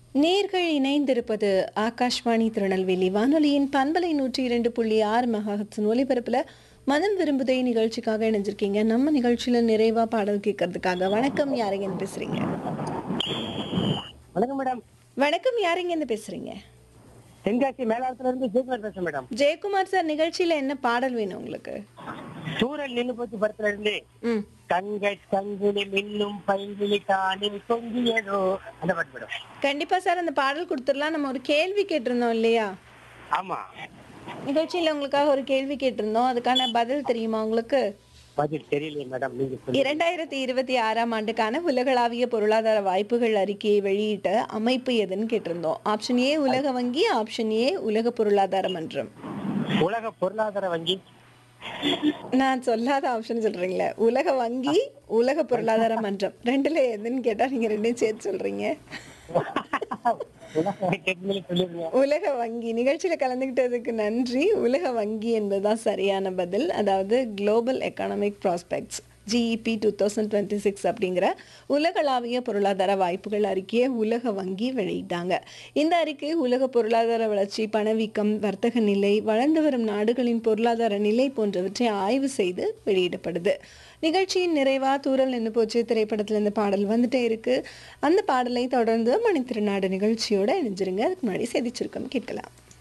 நேர்கள் இணைந்திருப்பது ஆகாஷ்வாணி திருநெல்வேலி வானொலியின் பண்பலை நூற்றி இரண்டு புள்ளி ஆறு மெகாஹட்ஸின் ஒலிபரப்புல மனம் விரும்புதே நிகழ்ச்சிக்காக இணைஞ்சிருக்கீங்க நம்ம நிகழ்ச்சியில நிறைவா பாடல் கேட்கறதுக்காக வணக்கம் யாருங்க பேசுறீங்க வணக்கம் மேடம் வணக்கம் யாருங்க இருந்து பேசுறீங்க தென்காசி மேலாளத்துல இருந்து ஜெயக்குமார் பேசுறேன் மேடம் ஜெயக்குமார் சார் நிகழ்ச்சியில என்ன பாடல் வேணும் உங்களுக்கு சூரல் நின்னு போச்சு படத்துல இருந்து ம் தங்க தங்குனி மின்னும் பைங்கிலி தானில் தொங்கியதோ அந்த பாட்டு மேடம் கண்டிப்பா சார் அந்த பாடல் கொடுத்துடலாம் நம்ம ஒரு கேள்வி கேட்டிருந்தோம் இல்லையா ஆமா நிகழ்ச்சியில உங்களுக்காக ஒரு கேள்வி கேட்டிருந்தோம் அதுக்கான பதில் தெரியுமா உங்களுக்கு பதில் தெரியலையே மேடம் நீங்க சொல்லுங்க. இரண்டாயிரத்தி இருபத்தி ஆறாம் ஆண்டுக்கான உலகளாவிய பொருளாதார வாய்ப்புகள் அறிக்கையை வெளியிட்ட அமைப்பு எதுன்னு கேட்டிருந்தோம் ஆப்ஷன் ஏ உலக வங்கி ஆப்ஷன் ஏ உலக பொருளாதார மன்றம் உலக பொருளாதார வங்கி நான் சொல்லாத ஆப்ஷன் சொல்றீங்களே உலக வங்கி உலக பொருளாதார மன்றம் ரெண்டுல எதுன்னு கேட்டா நீங்க ரெண்டையும் சேர்த்து சொல்றீங்க உலக டெக்னிக்கலி சொல்லிருங்க உலக வங்கி நிகழ்ச்சியில கலந்துகிட்டதுக்கு நன்றி உலக வங்கி என்பதுதான் சரியான பதில் அதாவது global economic prospects GEP two thousand twenty six அப்படிங்கிற உலகளாவிய பொருளாதார வாய்ப்புகள் அறிக்கையை உலக வங்கி வெளியிட்டாங்க இந்த அறிக்கை உலக பொருளாதார வளர்ச்சி பணவீக்கம் வர்த்தக நிலை வளர்ந்து வரும் நாடுகளின் பொருளாதார நிலை போன்றவற்றை ஆய்வு செய்து வெளியிடப்படுது நிகழ்ச்சியின் நிறைவா தூரல் நின்று போச்சு திரைப்படத்துல இந்த பாடல் வந்துட்டே இருக்கு அந்த பாடலை தொடர்ந்து மணித்திருநாடு நிகழ்ச்சியோட இணைஞ்சிருங்க அதுக்கு முன்னாடி செய்தி சுருக்கம் கேட்கலாம்